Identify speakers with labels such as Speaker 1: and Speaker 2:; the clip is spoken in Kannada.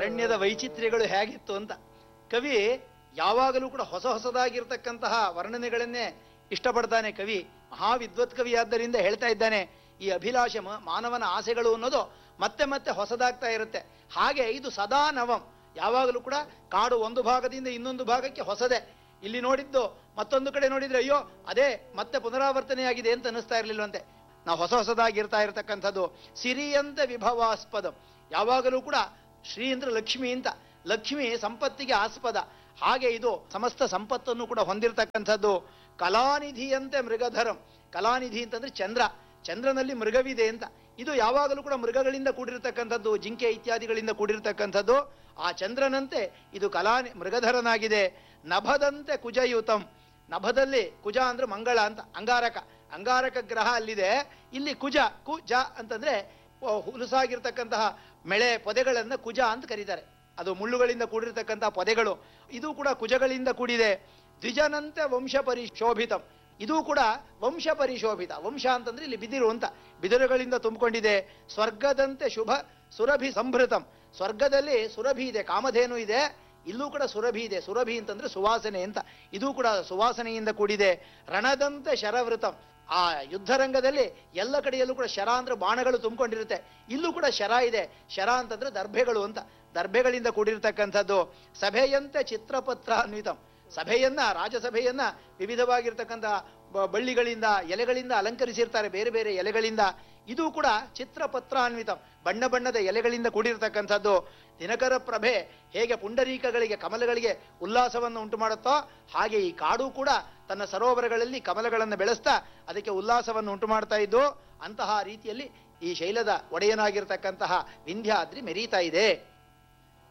Speaker 1: ಅರಣ್ಯದ ವೈಚಿತ್ರ್ಯಗಳು ಹೇಗಿತ್ತು ಅಂತ ಕವಿ ಯಾವಾಗಲೂ ಕೂಡ ಹೊಸ ಹೊಸದಾಗಿರ್ತಕ್ಕಂತಹ ವರ್ಣನೆಗಳನ್ನೇ ಇಷ್ಟಪಡ್ತಾನೆ ಕವಿ ಮಹಾವಿದ್ವತ್ ಕವಿ ಆದ್ದರಿಂದ ಹೇಳ್ತಾ ಇದ್ದಾನೆ ಈ ಅಭಿಲಾಷ ಮ- ಮಾನವನ ಆಸೆಗಳು ಅನ್ನೋದು ಮತ್ತೆ ಮತ್ತೆ ಹೊಸದಾಗ್ತಾ ಇರುತ್ತೆ ಹಾಗೆ ಇದು ಸದಾ ನವಂ ಯಾವಾಗಲೂ ಕೂಡ ಕಾಡು ಒಂದು ಭಾಗದಿಂದ ಇನ್ನೊಂದು ಭಾಗಕ್ಕೆ ಹೊಸದೇ ಇಲ್ಲಿ ನೋಡಿದ್ದು ಮತ್ತೊಂದು ಕಡೆ ನೋಡಿದ್ರೆ ಅಯ್ಯೋ ಅದೇ ಮತ್ತೆ ಪುನರಾವರ್ತನೆಯಾಗಿದೆ ಅಂತ ಅನ್ನಿಸ್ತಾ ಇರ್ಲಿಲ್ವಂತೆ ನಾವು ಹೊಸ ಹೊಸದಾಗಿರ್ತಾ ಇರತಕ್ಕಂಥದ್ದು ಸಿರಿಯಂತೆ ವಿಭವಾಸ್ಪದ ಯಾವಾಗಲೂ ಕೂಡ ಶ್ರೀ ಅಂದ್ರೆ ಲಕ್ಷ್ಮಿ ಅಂತ ಲಕ್ಷ್ಮಿ ಸಂಪತ್ತಿಗೆ ಆಸ್ಪದ ಹಾಗೆ ಇದು ಸಮಸ್ತ ಸಂಪತ್ತನ್ನು ಕೂಡ ಹೊಂದಿರತಕ್ಕಂಥದ್ದು ಕಲಾನಿಧಿಯಂತೆ ಮೃಗಧರಂ ಕಲಾನಿಧಿ ಅಂತಂದ್ರೆ ಚಂದ್ರ ಚಂದ್ರನಲ್ಲಿ ಮೃಗವಿದೆ ಅಂತ ಇದು ಯಾವಾಗಲೂ ಕೂಡ ಮೃಗಗಳಿಂದ ಕೂಡಿರ್ತಕ್ಕಂಥದ್ದು ಜಿಂಕೆ ಇತ್ಯಾದಿಗಳಿಂದ ಕೂಡಿರ್ತಕ್ಕಂಥದ್ದು ಆ ಚಂದ್ರನಂತೆ ಇದು ಕಲಾ ಮೃಗಧರನಾಗಿದೆ ನಭದಂತೆ ಕುಜಯುತಂ ನಭದಲ್ಲಿ ಕುಜ ಅಂದ್ರೆ ಮಂಗಳ ಅಂತ ಅಂಗಾರಕ ಅಂಗಾರಕ ಗ್ರಹ ಅಲ್ಲಿದೆ ಇಲ್ಲಿ ಕುಜ ಕುಜ ಅಂತಂದ್ರೆ ಓ, ಹುಲುಸಾಗಿರ್ತಕ್ಕಂತಹ ಮೆಳೆ ಪೊದೆಗಳನ್ನ ಕುಜ ಅಂತ ಕರೀತಾರೆ ಅದು ಮುಳ್ಳುಗಳಿಂದ ಕೂಡಿರ್ತಕ್ಕಂತಹ ಪೊದೆಗಳು ಇದು ಕೂಡ ಕುಜಗಳಿಂದ ಕೂಡಿದೆ ದ್ವಿಜನಂತೆ ವಂಶ ಪರಿಶೋಭಿತಂ ಇದು ಕೂಡ ವಂಶ ಪರಿಶೋಭಿತ ವಂಶ ಅಂತಂದ್ರೆ ಇಲ್ಲಿ ಬಿದಿರು ಅಂತ ಬಿದಿರುಗಳಿಂದ ತುಂಬಿಕೊಂಡಿದೆ ಸ್ವರ್ಗದಂತೆ ಶುಭ ಸುರಭಿ ಸಂಭೃತಂ ಸ್ವರ್ಗದಲ್ಲಿ ಸುರಭಿ ಇದೆ ಕಾಮಧೇನು ಇದೆ ಇಲ್ಲೂ ಕೂಡ ಸುರಭಿ ಇದೆ ಸುರಭಿ ಅಂತಂದ್ರೆ ಸುವಾಸನೆ ಅಂತ ಇದು ಕೂಡ ಸುವಾಸನೆಯಿಂದ ಕೂಡಿದೆ ರಣದಂತೆ ಶರವೃತಂ ಆ ಯುದ್ಧರಂಗದಲ್ಲಿ ಎಲ್ಲ ಕಡೆಯಲ್ಲೂ ಕೂಡ ಶರ ಅಂದ್ರೆ ಬಾಣಗಳು ತುಂಬಿಕೊಂಡಿರುತ್ತೆ ಇಲ್ಲೂ ಕೂಡ ಶರ ಇದೆ ಶರ ಅಂತಂದ್ರೆ ದರ್ಭೆಗಳು ಅಂತ ದರ್ಭೆಗಳಿಂದ ಕೂಡಿರ್ತಕ್ಕಂಥದ್ದು ಸಭೆಯಂತೆ ಚಿತ್ರಪತ್ರ ಅನ್ವಿತಂ ಸಭೆಯನ್ನ ರಾಜಸಭೆಯನ್ನ ವಿವಿಧವಾಗಿರ್ತಕ್ಕಂಥ ಬ- ಬಳ್ಳಿಗಳಿಂದ ಎಲೆಗಳಿಂದ ಅಲಂಕರಿಸಿರ್ತಾರೆ ಬೇರೆ ಬೇರೆ ಎಲೆಗಳಿಂದ ಇದು ಕೂಡ ಚಿತ್ರಪತ್ರಾನ್ವಿತಂ ಬಣ್ಣ ಬಣ್ಣದ ಎಲೆಗಳಿಂದ ಕೂಡಿರ್ತಕ್ಕಂಥದ್ದು ದಿನಕರ ಪ್ರಭೆ ಹೇಗೆ ಪುಂಡರೀಕಗಳಿಗೆ ಕಮಲಗಳಿಗೆ ಉಲ್ಲಾಸವನ್ನು ಉಂಟು ಮಾಡುತ್ತೋ ಹಾಗೆ ಈ ಕಾಡು ಕೂಡ ತನ್ನ ಸರೋವರಗಳಲ್ಲಿ ಕಮಲಗಳನ್ನು ಬೆಳೆಸ್ತಾ ಅದಕ್ಕೆ ಉಲ್ಲಾಸವನ್ನು ಉಂಟು ಮಾಡ್ತಾ ಇದ್ದು ಅಂತಹ ರೀತಿಯಲ್ಲಿ ಈ ಶೈಲದ ಒಡೆಯನಾಗಿರ್ತಕ್ಕಂತಹ ವಿಂಧ್ಯಾದ್ರಿ ಮೆರೀತಾ ಇದೆ